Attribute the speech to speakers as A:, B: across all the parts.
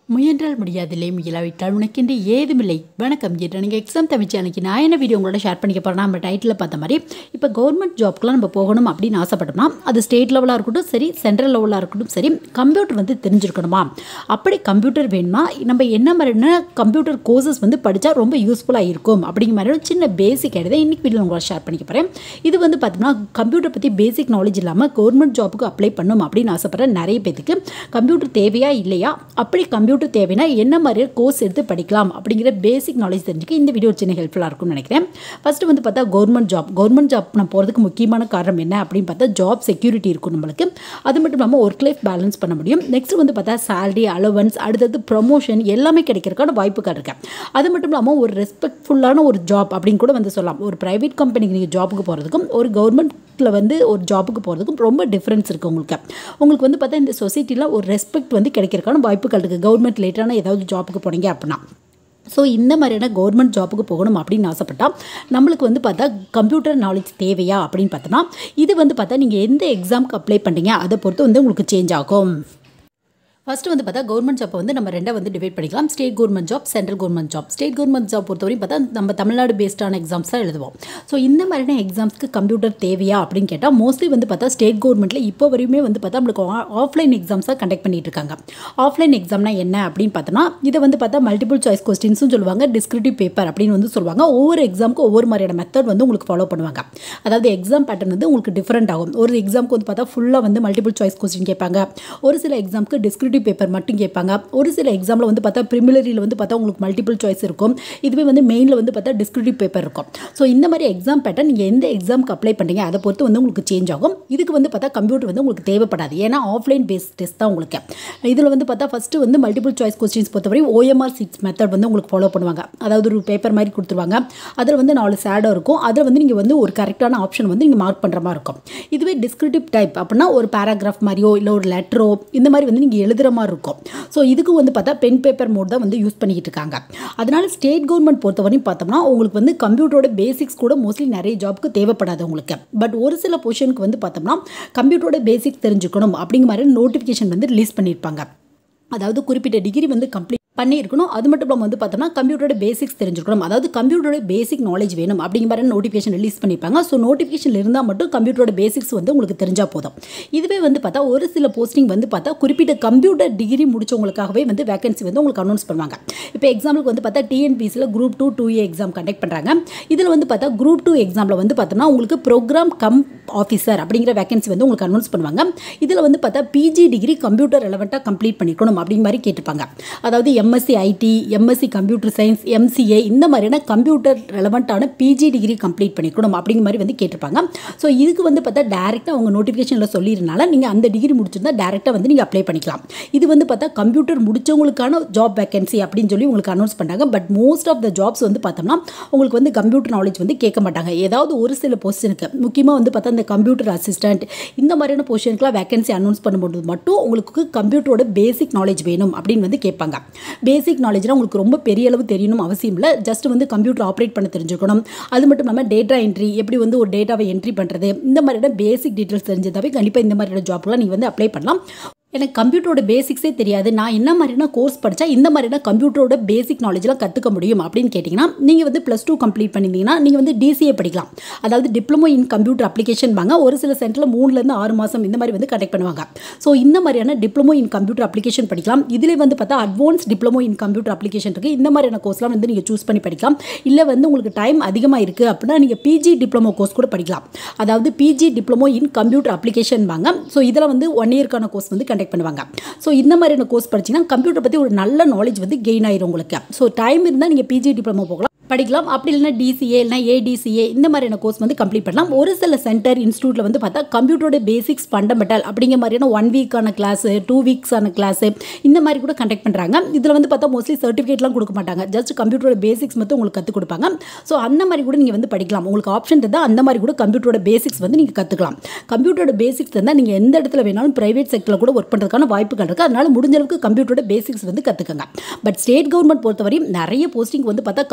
A: முயன்றால் முடியாதில்லை முயலாவிட்டால் உனக்கென்று ஏதுமில்லை வணக்கம் ஜீட்டா நீங்கள் எக்ஸாம் தமிச்சு அன்னைக்கு நான் என்ன வீடியோ உங்களோட ஷேர் பண்ணிக்க போகிறேன் நம்ம டைட்டில் பார்த்த மாதிரி இப்போ கவர்மெண்ட் ஜாப்க்குலாம் நம்ம போகணும் அப்படின்னு ஆசைப்பட்டோம்னா அது ஸ்டேட் லெவலாக இருக்கட்டும் சரி சென்ட்ரல் லெவலாக இருக்கட்டும் சரி கம்ப்யூட்டர் வந்து தெரிஞ்சிருக்கணுமா அப்படி கம்ப்யூட்டர் வேணுமா நம்ம என்ன மாதிரியான கம்ப்யூட்டர் கோர்சஸ் வந்து படித்தா ரொம்ப யூஸ்ஃபுல்லாக இருக்கும் அப்படிங்கிற மாதிரி ஒரு சின்ன பேசிக் எடுத்து இன்றைக்கி வீடியோ உங்களோட ஷேர் பண்ணிக்க போகிறேன் இது வந்து பார்த்தோம்னா கம்ப்யூட்டர் பற்றி பேசிக் நாலேஜ் இல்லாமல் கவர்மெண்ட் ஜாப்புக்கு அப்ளை பண்ணணும் அப்படின்னு ஆசைப்படுற நிறைய பேத்துக்கு கம்ப்யூட்டர் தேவையா இல்லையா அப்படி கம்ப்யூட்டர் தேவைன்னா என்ன மாதிரி கோர்ஸ் எடுத்து படிக்கலாம் அப்படிங்கிற பேசிக் நாலேஜ் தெரிஞ்சுக்க இந்த வீடியோ சின்ன ஹெல்ப்ஃபுல்லாக இருக்கும்னு நினைக்கிறேன் ஃபஸ்ட்டு வந்து பார்த்தா கவர்மெண்ட் ஜாப் கவர்மெண்ட் ஜாப் நான் போகிறதுக்கு முக்கியமான காரணம் என்ன அப்படின்னு பார்த்தா ஜாப் செக்யூரிட்டி இருக்கும் நம்மளுக்கு அது மட்டும் இல்லாமல் ஒர்க் லைஃப் பேலன்ஸ் பண்ண முடியும் நெக்ஸ்ட் வந்து பார்த்தா சேலரி அலவன்ஸ் அடுத்தது ப்ரொமோஷன் எல்லாமே கிடைக்கிறதுக்கான வாய்ப்புகள் இருக்கு அது மட்டும் இல்லாமல் ஒரு ரெஸ்பெக்ட்ஃபுல்லான ஒரு ஜாப் அப்படின்னு கூட வந்து சொல்லலாம் ஒரு ப்ரைவேட் கம்பெனிக்கு நீங்கள் ஜாபுக்கு போகிறதுக்கும் ஒரு கவர்மெண்ட்டில் வந்து ஒரு ஜாபுக்கு போகிறதுக்கும் ரொம்ப டிஃப்ரென்ஸ் இருக்குது உங்களுக்கு உங்களுக்கு வந்து பார்த்தா இந்த சொசைட்டியில் ஒரு ரெஸ்பெக்ட் வந்து கிடைக்கிறதுக்கான வாய்ப்புகள் இருக்குது கவர்மெண்ட் ரிலேட்டான ஏதாவது ஜாபுக்கு போனீங்க அப்படின்னா ஸோ இந்த மாதிரியான கவர்மெண்ட் ஜாப்புக்கு போகணும் அப்படின்னு ஆசைப்பட்டால் நம்மளுக்கு வந்து பார்த்தா கம்ப்யூட்டர் நாலேஜ் தேவையா அப்படின்னு பார்த்தோன்னா இது வந்து பார்த்தா நீங்கள் எந்த எக்ஸாமுக்கு அப்ளை பண்ணுறீங்க அதை பொறுத்து வந்து உங்களுக்கு சேஞ்ச் ஆகும் ஃபஸ்ட்டு வந்து பார்த்தா கவர்மெண்ட் ஜாப்பை வந்து நம்ம ரெண்டாக வந்து டிவைட் பண்ணிக்கலாம் state government job central government job state government job பொறுத்தவரையும் பார்த்தா நம்ம தமிழ்நாடு பேஸ்டான எக்ஸாம்ஸ் தான் எழுதுவோம் ஸோ இந்த மாதிரியான எக்ஸாம்ஸ்க்கு கம்ப்யூட்டர் தேவையா அப்படின்னு கேட்டால் மோஸ்ட்லி வந்து பார்த்தா ஸ்டேட் கவர்மெண்ட்டில் இப்போ வரையுமே வந்து பார்த்தா நம்மளுக்கு ஆஃப்லைன் எக்ஸாம்ஸாக கண்டக்ட் பண்ணிட்டு இருக்காங்க ஆஃப்லைன் எக்ஸாம்னா என்ன அப்படின்னு பார்த்தோன்னா இதை வந்து பார்த்தா மல்டிபிள் சாய்ஸ் கொஸ்டின்ஸும் சொல்லுவாங்க டிஸ்கிரிப்டிவ் பேப்பர் அப்படின்னு வந்து சொல்லுவாங்க ஒவ்வொரு எக்ஸாமுக்கு ஒவ்வொரு மாதிரியான மெத்தட் வந்து உங்களுக்கு ஃபாலோ பண்ணுவாங்க அதாவது எக்ஸாம் பேட்டர்ன் வந்து உங்களுக்கு டிஃப்ரெண்ட் ஆகும் ஒரு எக்ஸாமுக்கு வந்து பார்த்தா ஃபுல்லாக வந்து மல்டிபிள் சாய்ஸ் கொஸ்டின் கேட்பாங்க ஒரு சில எக்ஸாமுக்கு டிஸ்கிரிப்டிவ் பேப்பர் மட்டும் கேட்பாங்க ஒரு சில எக்ஸாமில் வந்து பார்த்தா ப்ரிமிலரியில் வந்து பார்த்தா உங்களுக்கு மல்டிபிள் சாய்ஸ் இருக்கும் இதுவே வந்து மெயினில் வந்து பார்த்தா டிஸ்கிரிப்டிவ் பேப்பர் இருக்கும் ஸோ இந்த மாதிரி எக்ஸாம் பேட்டர்ன் நீங்கள் எந்த எக்ஸாமுக்கு அப்ளை பண்ணுறீங்க அதை பொறுத்து வந்து உங்களுக்கு சேஞ்ச் ஆகும் இதுக்கு வந்து பார்த்தா கம்ப்யூட்டர் வந்து உங்களுக்கு தேவைப்படாது ஏன்னா ஆஃப்லைன் பேஸ் டெஸ்ட் தான் உங்களுக்கு இதில் வந்து பார்த்தா ஃபஸ்ட்டு வந்து மல்டிபிள் சாய்ஸ் கொஸ்டின்ஸ் பொறுத்தவரை ஓஎம்ஆர் சிக்ஸ் மெத்தட் வந்து உங்களுக்கு ஃபாலோ பண்ணுவாங்க அதாவது ஒரு பேப்பர் மாதிரி கொடுத்துருவாங்க அதில் வந்து நாலு சேடோ இருக்கும் அதில் வந்து நீங்கள் வந்து ஒரு கரெக்டான ஆப்ஷன் வந்து நீங்கள் மார்க் பண்ணுற மாதிரி இருக்கும் இதுவே டிஸ்கிரிப்டிவ் டைப் அப்படின்னா ஒரு பேராகிராஃப் மாதிரியோ இல்லை ஒரு லெட்டரோ இந்த மாதிரி வந்து நீங்கள் எழுதுகிற மாதிரி இருக்கும் ஸோ இதுக்கு வந்து பார்த்தா பென் பேப்பர் மோட் தான் வந்து யூஸ் பண்ணிக்கிட்டு இருக்காங்க அதனால ஸ்டேட் கவர்மெண்ட் பொறுத்தவரையும் பார்த்தோம்னா உங்களுக்கு வந்து கம்ப்யூட்டரோட பேசிக்ஸ் கூட மோஸ்ட்லி நிறைய ஜாப்க்கு தேவைப்படாது உங்களுக்கு பட் ஒரு சில பொசிஷனுக்கு வந்து பார்த்தோம்னா கம்ப்யூட்டரோட பேசிக்ஸ் தெரிஞ்சுக்கணும் அப்படிங்கிற மாதிரி நோட்டிஃபிகேஷன் வந்து ரிலீஸ் பண்ணியிருப்பாங்க அதாவது குறிப்பிட்ட டிகிரி வந்து கம்ப்ளீட் பண்ணியிருக்கணும் அது மட்டும் இல்லாமல் வந்து பார்த்தோம்னா கம்ப்யூட்டரோட பேசிக்ஸ் தெரிஞ்சுக்கணும் அதாவது கம்ப்யூட்டரோட பேசிக் நாலேஜ் வேணும் அப்படிங்கிற மாதிரி நோட்டிஃபிகேஷன் ரிலீஸ் பண்ணியிருப்பாங்க ஸோ நோட்டிஃபிகேஷன் இருந்தால் மட்டும் கம்ப்யூட்டரோட பேசிக்ஸ் வந்து உங்களுக்கு தெரிஞ்சால் போதும் இதுவே வந்து பார்த்தா ஒரு சில போஸ்டிங் வந்து பார்த்தா குறிப்பிட்ட கம்ப்யூட்டர் டிகிரி முடிச்சவங்களுக்காகவே வந்து வேகன்சி வந்து உங்களுக்கு அனௌன்ஸ் பண்ணுவாங்க இப்போ எக்ஸாம்பிளுக்கு வந்து பார்த்தா டிஎன்பிசியில் group two two A exam conduct பண்ணுறாங்க இதில் வந்து பார்த்தா குரூப் டூ எக்ஸாமில் வந்து பார்த்தோம்னா உங்களுக்கு ப்ரோக்ராம் கம் ஆஃபீஸர் அப்படிங்கிற வேகன்சி வந்து உங்களுக்கு அனௌன்ஸ் பண்ணுவாங்க இதில் வந்து பார்த்தா பிஜி டிகிரி கம்ப்யூட்டர் ரெலவெண்ட்டாக கம்ப்ளீட் பண்ணிக்கணும் அப்படிங்கிற மாதிரி கேட்டிருப்பாங்க அதாவது MSc IT MSc computer science MCA இந்த மாதிரியான கம்ப்யூட்டர் ரெலவெண்ட்டான பிஜி டிகிரி கம்ப்ளீட் பண்ணிக்கணும் அப்படிங்கிற மாதிரி வந்து கேட்டிருப்பாங்க ஸோ இதுக்கு வந்து பார்த்தா டேரெக்டாக அவங்க நோட்டிஃபிகேஷனில் சொல்லியிருந்தால நீங்கள் அந்த டிகிரி முடிச்சிருந்தா டேரெக்டாக வந்து நீங்கள் அப்ளை பண்ணிக்கலாம் இது வந்து பார்த்தா கம்ப்யூட்டர் முடிச்சவங்களுக்கான ஜாப் வேகன்சி அப்படின்னு சொல்லி உங்களுக்கு அனௌன்ஸ் பண்ணாங்க but most of the jobs வந்து பார்த்தோம்னா உங்களுக்கு வந்து கம்ப்யூட்டர் நாலேஜ் வந்து கேட்க மாட்டாங்க ஏதாவது ஒரு சில பொசிஷனுக்கு முக்கியமாக வந்து பார்த்தா இந்த கம்ப்யூட்டர் அசிஸ்டன்ட் இந்த மாதிரியான பொசிஷனுக்குலாம் வேகன்சி அனௌன்ஸ் பண்ணும்போது மட்டும் உங்களுக்கு கம்ப்யூட்டரோட பேசிக் நாலேஜ் வேணும் அப்படின்னு வந்து கேட்பாங்க பேசிக் நாலேஜ்னால் உங்களுக்கு ரொம்ப பெரிய அளவு தெரியணும் அவசியம் இல்லை ஜஸ்ட் வந்து கம்ப்யூட்டர் ஆப்ரேட் பண்ண தெரிஞ்சுக்கணும் அது மட்டும் இல்லாமல் டேட்டா என்ட்ரி எப்படி வந்து ஒரு டேட்டாவை என்ட்ரி பண்ணுறது இந்த மாதிரியான பேசிக் டீட்டெயில்ஸ் தெரிஞ்சதாவே கண்டிப்பாக இந்த மாதிரியான ஜாப்லாம் நீங்கள் வந்து அப்ளை பண்ணலாம் எனக்கு கம்ப்யூட்டரோட பேசிக்ஸே தெரியாது நான் என்ன மாதிரியான கோர்ஸ் படித்தா இந்த மாதிரியான கம்ப்யூட்டரோட பேசிக் நாலேஜ்லாம் கற்றுக்க முடியும் அப்படின்னு கேட்டிங்கன்னா நீங்கள் வந்து ப்ளஸ் டூ கம்ப்ளீட் பண்ணியிருந்தீங்கன்னா நீங்கள் வந்து டிசிஏ படிக்கலாம் அதாவது டிப்ளமோ இன் கம்ப்யூட்டர் அப்ளிகேஷன் வாங்க ஒரு சில சென்டரில் மூணுலேருந்து ஆறு மாதம் இந்த மாதிரி வந்து கண்டக்ட் பண்ணுவாங்க ஸோ இந்த மாதிரியான டிப்ளமோ இன் கம்ப்யூட்டர் அப்ளிகேஷன் படிக்கலாம் இதில் வந்து பார்த்தா advance diploma in computer application இருக்குது இந்த மாதிரியான கோர்ஸ்லாம் வந்து நீங்கள் சூஸ் பண்ணி படிக்கலாம் இல்லை வந்து உங்களுக்கு டைம் அதிகமாக இருக்குது அப்படின்னா நீங்கள் பிஜி டிப்ளமோ கோர்ஸ் கூட படிக்கலாம் அதாவது PG diploma in computer application வாங்க ஸோ இதில் வந்து ஒன் இயர்க்கான கோர்ஸ் வந்து கண்டக்ட் பண்ணுவாங்க ஸோ இந்த மாதிரியான கோர்ஸ் படிச்சிங்கன்னா கம்ப்யூட்டர் பற்றி ஒரு நல்ல நாலேஜ் வந்து கெயின் ஆயிரும் உங்களுக்கு ஸோ டைம் இருந்தால் நீங்கள் பிஜி டிப்ளமோ போகலாம் படிக்கலாம் அப்படி இல்லைனா டிசிஏ இல்லைனா ஏடிசிஏ இந்த மாதிரியான கோர்ஸ் வந்து கம்ப்ளீட் பண்ணலாம் ஒரு சில சென்டர் இன்ஸ்டியூட்டில் வந்து பார்த்தா கம்ப்யூட்டரோட பேசிக்ஸ் ஃபண்டமெண்டல் அப்படிங்கிற மாதிரியான ஒன் வீக்கான கிளாஸு டூ வீக்ஸான கிளாஸு இந்த மாதிரி கூட கண்டக்ட் பண்ணுறாங்க இதில் வந்து பார்த்தா மோஸ்ட்லி சர்டிஃபிகேட்லாம் கொடுக்க மாட்டாங்க ஜஸ்ட் கம்ப்யூட்டரோட பேசிக்ஸ் மட்டும் உங்களுக்கு கற்றுக் கொடுப்பாங்க ஸோ அந்த மாதிரி கூட நீங்கள் வந்து படிக்கலாம் உங்களுக்கு ஆப்ஷன் இருந்தால் அந்த மாதிரி கூட கம்ப்யூட்டரோட பேசிக்ஸ் வந்து நீங்கள் கற்றுக்கலாம் கம்ப்யூட்டரோட பேசிக்ஸ் இருந்தால் நீங்கள் எந்த இடத்துல வேணாலும் ப்ரைவேட் செக்டரில் கூட ஒர்க் பண்ணுறதுக்கான வாய்ப்புகள் இருக்குது அதனால் முடிஞ்ச அளவுக்கு கம்ப்யூட்டரோட பேசிக்ஸ் வந்து கற்றுக்கங்க பட் ஸ்டேட் கவர்மெண்ட் பொறுத்தவரையும் நிறைய போஸ்டிங் வந்து பார்த்தா கம்ப்யூட்டரோட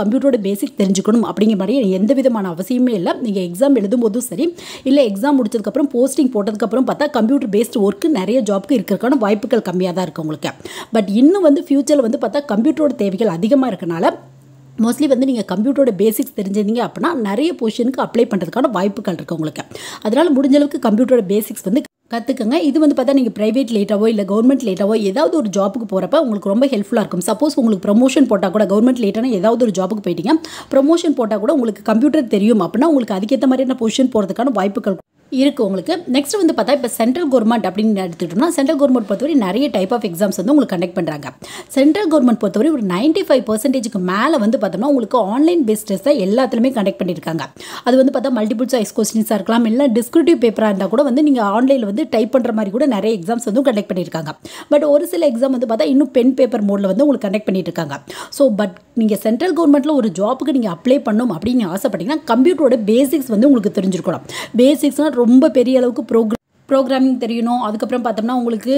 A: பேசிக் தெரிஞ்சுக்கணும் அப்படிங்கிற மாதிரி எந்த விதமான அவசியமே இல்லை நீங்கள் எக்ஸாம் எழுதும்போதும் சரி இல்லை எக்ஸாம் முடிச்சதுக்கப்புறம் போஸ்டிங் போட்டதுக்கப்புறம் பார்த்தா கம்ப்யூட்டர் பேஸ்டு ஒர்க்கு நிறைய ஜாப்க்கு இருக்கிறதுக்கான வாய்ப்புகள் கம்மியாக தான் இருக்குது உங்களுக்கு பட் இன்னும் வந்து ஃப்யூச்சரில் வந்து பார்த்தா கம்ப்யூட்டரோட தேவைகள் அதிகமாக இருக்கனால மோஸ்ட்லி வந்து நீங்கள் கம்ப்யூட்டரோட பேசிக்ஸ் தெரிஞ்சிருந்தீங்க அப்படின்னா நிறைய பொசிஷனுக்கு அப்ளை பண்ணுறதுக்கான வாய்ப்புகள் இருக்குது உங்களுக்கு அதனால் முடிஞ்ச அளவுக்கு கம்ப்யூட்டரோட பேசிக்ஸ் வந்து கற்றுக்கங்க இது வந்து பார்த்தா நீங்கள் ப்ரைவேட் லேட்டாவோ இல்லை கவர்மெண்ட் லேட்டாவோ ஏதாவது ஒரு ஜாப்புக்கு போகிறப்ப உங்களுக்கு ரொம்ப ஹெல்ப்ஃபுல்லாக இருக்கும் சப்போஸ் உங்களுக்கு ப்ரொமோஷன் போட்டால் கூட கவர்மெண்ட் லேட்டான ஏதாவது ஒரு ஜாப்புக்கு போயிட்டீங்க ப்ரொமோஷன் போட்டால் கூட உங்களுக்கு கம்ப்யூட்டர் தெரியும் அப்படின்னா உங்களுக்கு அதுக்கேற்ற மாதிரியான பொசிஷன் போகிறதுக்கான வாய்ப்புகள் இருக்குது உங்களுக்கு நெக்ஸ்ட் வந்து பார்த்தா இப்போ சென்ட்ரல் கவர்மெண்ட் அப்படின்னு எடுத்துக்கிட்டோம்னா சென்ட்ரல் கவர்மெண்ட் பொறுத்தவரை நிறைய டைப் ஆஃப் எக்ஸாம்ஸ் வந்து உங்களுக்கு கண்டக்ட் பண்ணுறாங்க சென்ட்ரல் கவர்மெண்ட் பொறுத்தவரை ஒரு நைன்ட்டி ஃபைவ் பர்சன்டேஜுக்கு மேலே வந்து பார்த்தோம்னா உங்களுக்கு ஆன்லைன் பேஸ்ட் டெஸ்ட் தான் எல்லாத்துலேயுமே கண்டக்ட் பண்ணியிருக்காங்க அது வந்து பார்த்தா மல்டிபிள் சாய்ஸ் கொஸ்டின்ஸாக இருக்கலாம் இல்லை டிஸ்கிரிப்டிவ் பேப்பராக இருந்தால் கூட வந்து நீங்கள் ஆன்லைனில் வந்து டைப் பண்ணுற மாதிரி கூட நிறைய எக்ஸாம்ஸ் வந்து கண்டக்ட் பண்ணியிருக்காங்க பட் ஒரு சில எக்ஸாம் வந்து பார்த்தா இன்னும் பென் பேப்பர் மோடில் வந்து உங்களுக்கு கண்டக்ட் பண்ணிட்டு இருக்காங்க ஸோ பட் நீங்கள் சென்ட்ரல் கவர்மெண்ட்டில் ஒரு ஜாப்புக்கு நீங்கள் அப்ளை பண்ணணும் அப்படின்னு ஆசைப்பட்டீங்கன்னா கம்ப்யூட்டரோட பேசிக்ஸ் வந்து உங்களுக்கு தெரிஞ்சிருக்கணும் பேசிக்ஸ்னால் ரொம்ப பெரிய அளவுக்கு ப்ரோக்ராம் ப்ரோக்ராமிங் தெரியணும் அதுக்கப்புறம் பார்த்தோம்னா உங்களுக்கு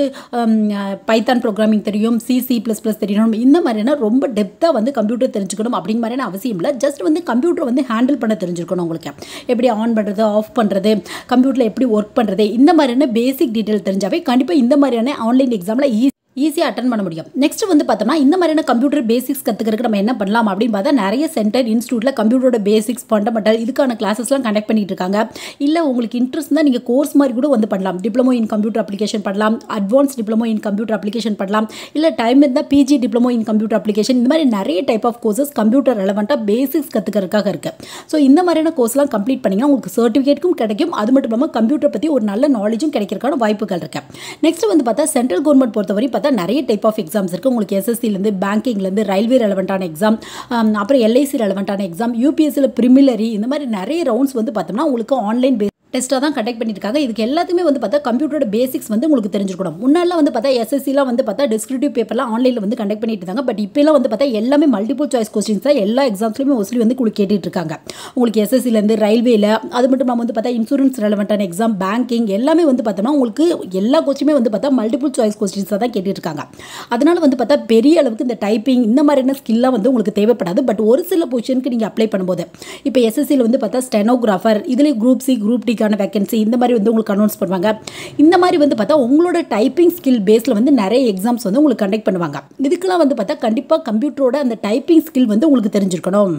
A: பைத்தான் ப்ரோக்ராமிங் தெரியும் சி சி ப்ளஸ் ப்ளஸ் தெரியணும் இந்த மாதிரியான ரொம்ப டெப்த்தாக வந்து கம்ப்யூட்டர் தெரிஞ்சுக்கணும் அப்படிங்கிற மாதிரியான அவசியம் இல்லை ஜஸ்ட் வந்து கம்ப்யூட்டர் வந்து ஹேண்டில் பண்ண தெரிஞ்சிருக்கணும் உங்களுக்கு எப்படி ஆன் பண்ணுறது ஆஃப் பண்ணுறது கம்ப்யூட்டரில் எப்படி ஒர்க் பண்ணுறது இந்த மாதிரியான பேசிக் டீட்டெயில் தெரிஞ்சாவே கண்டிப்பாக இந்த மாதிரியான ஆன்லைன் எக்ஸாமில் ஈஸி ஈஸியாக அட்டன் பண்ண முடியும் நெக்ஸ்ட் வந்து பார்த்தோம்னா இந்த மாதிரியான கம்ப்யூட்டர் பேசிக்ஸ் கற்றுக்கிறதுக்கு நம்ம என்ன பண்ணலாம் அப்படின்னு பார்த்தா நிறைய சென்டர் இன்ஸ்டியூட்டில் கம்ப்யூட்டரோட பேசிக்ஸ் ஃபண்டமெண்டல் இதுக்கான கிளாஸஸ்லாம் கண்டக்ட் பண்ணிட்டு இருக்காங்க இல்லை உங்களுக்கு இன்ட்ரெஸ்ட் தான் நீங்கள் கோர்ஸ் மாதிரி கூட வந்து பண்ணலாம் டிப்ளமோ இன் கம்ப்யூட்டர் அப்ளிகேஷன் பண்ணலாம் advance diploma in computer application பண்ணலாம் இல்லை டைம் இருந்தால் PG diploma in computer application இந்த மாதிரி நிறைய டைப் ஆஃப் கோர்சஸ் கம்ப்யூட்டர் ரெலவெண்ட்டாக பேசிக்ஸ் கற்றுக்கிறதுக்காக இருக்குது ஸோ இந்த மாதிரியான கோர்ஸ்லாம் கம்ப்ளீட் பண்ணிங்கன்னா உங்களுக்கு சர்டிஃபிகேட்டும் கிடைக்கும் அது மட்டும் இல்லாமல் கம்ப்யூட்டர் பற்றி ஒரு நல்ல நாலேஜும் கிடைக்கிறதுக்கான வாய்ப்புகள் இருக்குது நெக்ஸ்ட் வந்து பார்த்தா சென்ட்ரல் கவர்மெண்ட் பொறுத்தவரை பார்த்தா நிறைய டைப் ஆஃப் எக்ஸாம்ஸ் இருக்குது உங்களுக்கு எஸ்எஸ்சிலேருந்து பேங்கிங்லேருந்து ரயில்வே ரெலவெண்ட்டான எக்ஸாம் அப்புறம் எல்ஐசி ரெலவெண்ட்டான எக்ஸாம் யூபிஎஸ்சியில் ப்ரிமிலரி இந்த மாதிரி நிறைய ரவுண்ட்ஸ் வந்து பார்த்தோம்னா உங்களுக்கு ஆன்லைன் பேஸ் டெஸ்ட்டாக தான் கண்டக்ட் பண்ணியிருக்காங்க இதுக்கு எல்லாத்துக்குமே வந்து பார்த்தா கம்ப்யூட்டரோட பேசிக்ஸ் வந்து உங்களுக்கு தெரிஞ்சிருக்கணும் முன்னாடிலாம் வந்து பார்த்தா எஸ்எஸ்சிலாம் வந்து பார்த்தா டிஸ்கிரிப்டிவ் பேப்பர்லாம் ஆன்லைனில் வந்து கண்டக்ட் பண்ணிட்டு இருந்தாங்க பட் இப்போலாம் வந்து பார்த்தா எல்லாமே மல்டிபிள் சாய்ஸ் கொஸ்டின்ஸ் தான் எல்லா எக்ஸாம்ஸ்லையுமே மோஸ்ட்லி வந்து உங்களுக்கு கேட்டுட்டு இருக்காங்க உங்களுக்கு எஸ்எஸ்சிலேருந்து ரயில்வேல அது மட்டும் இல்லாமல் வந்து பார்த்தா இன்சூரன்ஸ் ரெலவெண்ட்டான எக்ஸாம் பேங்கிங் எல்லாமே வந்து பார்த்தோம்னா உங்களுக்கு எல்லா கொஸ்டினுமே வந்து பார்த்தா மல்டிபிள் சாய்ஸ் கொஸ்டின்ஸாக தான் கேட்டுட்டு இருக்காங்க அதனால வந்து பார்த்தா பெரிய அளவுக்கு இந்த டைப்பிங் இந்த மாதிரியான ஸ்கில்லாம் வந்து உங்களுக்கு தேவைப்படாது பட் ஒரு சில பொசிஷனுக்கு நீங்கள் அப்ளை பண்ணும்போது இப்போ எஸ்எஸ்சியில் வந்து பார்த்தா ஸ்டெனோகிராஃபர் இதில் குரூப் சி குரூப் டி டிக்கான வேகன்சி இந்த மாதிரி வந்து உங்களுக்கு அனௌன்ஸ் பண்ணுவாங்க இந்த மாதிரி வந்து பார்த்தா உங்களோட டைப்பிங் ஸ்கில் பேஸில் வந்து நிறைய எக்ஸாம்ஸ் வந்து உங்களுக்கு கண்டக்ட் பண்ணுவாங்க இதுக்கெல்லாம் வந்து பார்த்தா கண்டிப்பாக கம்ப்யூட்டரோட அந்த டைப்பிங் ஸ்கில் வந்து உங்களுக்கு தெரிஞ்சிருக்கணும்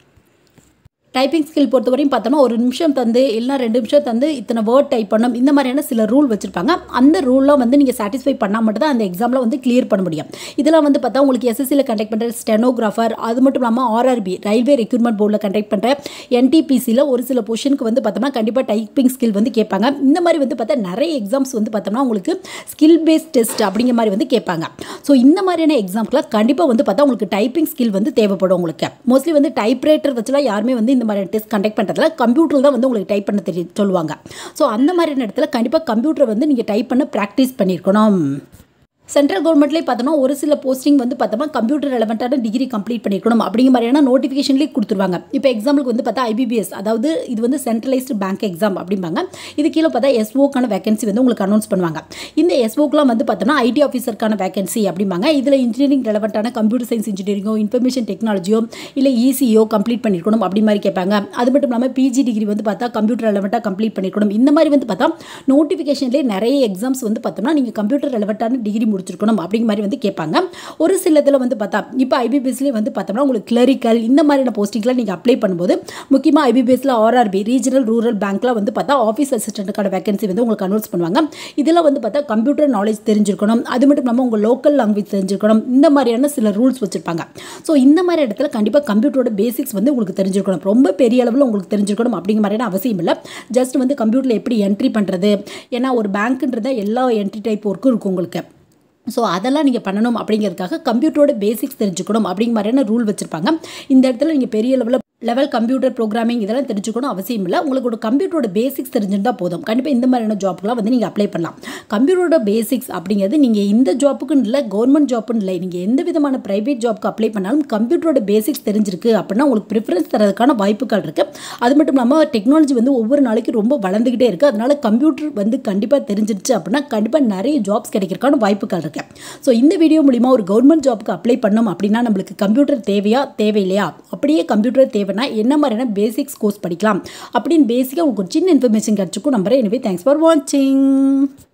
A: டைப்பிங் ஸ்கில் பொறுத்தவரையும் பார்த்தோம்னா ஒரு நிமிஷம் தந்து இல்லைனா ரெண்டு நிமிஷம் தந்து இத்தனை வேர்ட் டைப் பண்ணணும் இந்த மாதிரியான சில ரூல் வச்சுருப்பாங்க அந்த ரூல்லாம் வந்து நீங்கள் சாட்டிஸ்ஃபை பண்ணால் மட்டும் தான் அந்த எக்ஸாமில் வந்து கிளியர் பண்ண முடியும் இதெல்லாம் வந்து பார்த்தா உங்களுக்கு எஸ்எஸ்சியில் கண்டக்ட் பண்ணுற ஸ்டெனோகிராஃபர் அது மட்டும் இல்லாமல் ஆர்ஆர்பி ரயில்வே ரெக்ரூட்மெண்ட் போர்டில் கண்டக்ட் பண்ணுற என்டிபிசியில் ஒரு சில பொசிஷனுக்கு வந்து பார்த்தோம்னா கண்டிப்பாக டைப்பிங் ஸ்கில் வந்து கேட்பாங்க இந்த மாதிரி வந்து பார்த்தா நிறைய எக்ஸாம்ஸ் வந்து பார்த்தோம்னா உங்களுக்கு ஸ்கில் பேஸ்ட் டெஸ்ட் அப்படிங்கிற மாதிரி வந்து கேட்பாங்க ஸோ இந்த மாதிரியான எக்ஸாம்ஸ்க்குலாம் கண்டிப்பாக வந்து பார்த்தா உங்களுக்கு டைப்பிங் ஸ்கில் வந்து தேவைப்படும் உங்களுக்கு மோஸ்ட்லி வந்து டைப்ரைட்டர் வச்சுலாம் யாருமே வந்து இந்த மாதிரி டெஸ்ட் கண்டக்ட் பண்ணுறதுல கம்ப்யூட்டர் தான் வந்து உங்களுக்கு டைப் பண்ண தெரிய சொல்லுவாங்க ஸோ அந்த மாதிரியான இடத்துல கண்டிப்பாக கம்ப்யூட்டரை வந்து நீங்கள் டைப் பண்ண ப்ராக்டிஸ் பண்ணியிருக்கணும் சென்ட்ரல் கவர்மெண்ட்லேயே பார்த்தோம்னா ஒரு சில போஸ்டிங் வந்து பார்த்தோம்னா கம்ப்யூட்டர் ரெலவெண்ட்டான டிகிரி கம்ப்ளீட் பண்ணிருக்கணும் அப்படிங்கிற மாதிரியான நோட்டிஃபிகேஷன்லேயே கொடுத்துருவாங்க இப்போ எக்ஸாம்பிளுக்கு வந்து பார்த்தா ஐபிபிஎஸ் அதாவது இது வந்து சென்ட்ரலைஸ்டு பேங்க் எக்ஸாம் அப்படிம்பாங்க இது கீழே பார்த்தா எஸ்ஓக்கான வேகன்சி வந்து உங்களுக்கு அனௌன்ஸ் பண்ணுவாங்க இந்த எஸ்ஓக்கெலாம் வந்து பார்த்தோம்னா ஐடி ஆஃபீஸருக்கான வேகன்சி அப்படிம்பாங்க இதில் இன்ஜினியரிங் ரெலவெண்ட்டான கம்ப்யூட்டர் சயின்ஸ் இன்ஜினியரிங்கோ இன்ஃபர்மேஷன் டெக்னாலஜியோ இல்லை இசிஓ கம்ப்ளீட் பண்ணிருக்கணும் அப்படி மாதிரி கேட்பாங்க அது மட்டும் இல்லாமல் பிஜி டிகிரி வந்து பார்த்தா கம்ப்யூட்டர் ரெலவெண்ட்டாக கம்ப்ளீட் பண்ணிருக்கணும் இந்த மாதிரி வந்து பார்த்தா நோட்டிஃபிகேஷன்லேயே நிறைய எக்ஸாம்ஸ் வந்து பார்த்தோம்னா நீங்கள் கம்ப்யூட்டர் ரெலவெண்ட்டான டிகிரி முடிச்சிருக்கணும் அப்படிங்கிற மாதிரி வந்து கேட்பாங்க ஒரு சில இதில் வந்து பார்த்தா இப்போ ஐபிபிஎஸ்லேயே வந்து பார்த்தோம்னா உங்களுக்கு கிளரிக்கல் இந்த மாதிரியான போஸ்டிங்லாம் நீங்கள் அப்ளை பண்ணும்போது முக்கியமாக ஐபிபிஎஸ்ல ஆர்ஆர்பி ரீஜனல் ரூரல் பேங்க்கில் வந்து பார்த்தா ஆஃபீஸ் அசிஸ்டண்ட்டுக்கான வேகன்சி வந்து உங்களுக்கு அனௌன்ஸ் பண்ணுவாங்க இதெல்லாம் வந்து பார்த்தா கம்ப்யூட்டர் நாலேஜ் தெரிஞ்சிருக்கணும் அது மட்டும் இல்லாமல் உங்கள் லோக்கல் லாங்குவேஜ் தெரிஞ்சிருக்கணும் இந்த மாதிரியான சில ரூல்ஸ் வச்சுருப்பாங்க ஸோ இந்த மாதிரி இடத்துல கண்டிப்பாக கம்ப்யூட்டரோட பேசிக்ஸ் வந்து உங்களுக்கு தெரிஞ்சிருக்கணும் ரொம்ப பெரிய அளவில் உங்களுக்கு தெரிஞ்சிருக்கணும் அப்படிங்கிற மாதிரியான அவசியம் இல்லை ஜஸ்ட் வந்து கம்ப்யூட்டரில் எப்படி என்ட்ரி பண்ணுறது ஏன்னா ஒரு பேங்க்குன்றத எல்லா என்ட்ரி டைப் ஒர்க்கும் இருக்கும் உங்களுக்கு ஸோ அதெல்லாம் நீங்கள் பண்ணணும் அப்படிங்கிறதுக்காக கம்ப்யூட்டரோட பேசிக்ஸ் தெரிஞ்சுக்கணும் அப்படிங்கிற மாதிரியான ரூல் வச்சுருப்பாங்க இந்த இடத்துல நீங்கள் பெரிய லெவலில் லெவல் கம்ப்யூட்டர் ப்ரோக்ராமிங் இதெல்லாம் தெரிஞ்சுக்கணும் அவசியம் இல்லை உங்களுக்கு ஒரு கம்ப்யூட்டரோட பேசிக்ஸ் தெரிஞ்சிருந்தால் போதும் கண்டிப்பாக இந்த மாதிரியான ஜாப்லாம் வந்து நீங்கள் அப்ளை பண்ணலாம் கம்ப்யூட்டரோட பேசிக்ஸ் அப்படிங்கிறது நீங்கள் இந்த ஜாப்புக்குன்னு இல்லை கவர்மெண்ட் ஜாப்புன்னு இல்லை நீங்கள் எந்த விதமான ப்ரைவேட் ஜாப்க்கு அப்ளை பண்ணாலும் கம்ப்யூட்டரோட பேசிக்ஸ் தெரிஞ்சிருக்கு அப்படின்னா உங்களுக்கு ப்ரிஃபரன்ஸ் தரதுக்கான வாய்ப்புகள் இருக்குது அது மட்டும் இல்லாமல் டெக்னாலஜி வந்து ஒவ்வொரு நாளைக்கு ரொம்ப வளர்ந்துக்கிட்டே இருக்குது அதனால கம்ப்யூட்டர் வந்து கண்டிப்பாக தெரிஞ்சிருச்சு அப்படின்னா கண்டிப்பாக நிறைய ஜாப்ஸ் கிடைக்கிறதுக்கான வாய்ப்புகள் இருக்குது ஸோ இந்த வீடியோ மூலிமா ஒரு கவர்மெண்ட் ஜாப்க்கு அப்ளை பண்ணோம் அப்படின்னா நம்மளுக்கு கம்ப்யூட்டர் தேவையா தேவையில்லையா அப்படியே கம்ப்யூட்டர் தேவைன்னா என்ன மாதிரியான பேசிக்ஸ் கோர்ஸ் படிக்கலாம் அப்படின்னு பேசிக்காக உங்களுக்கு ஒரு சின்ன இன்ஃபர்மேஷன் கிடச்சிக்கும் நம்புறேன் எனவே தேங்க்ஸ் ஃபார் வாட்சிங்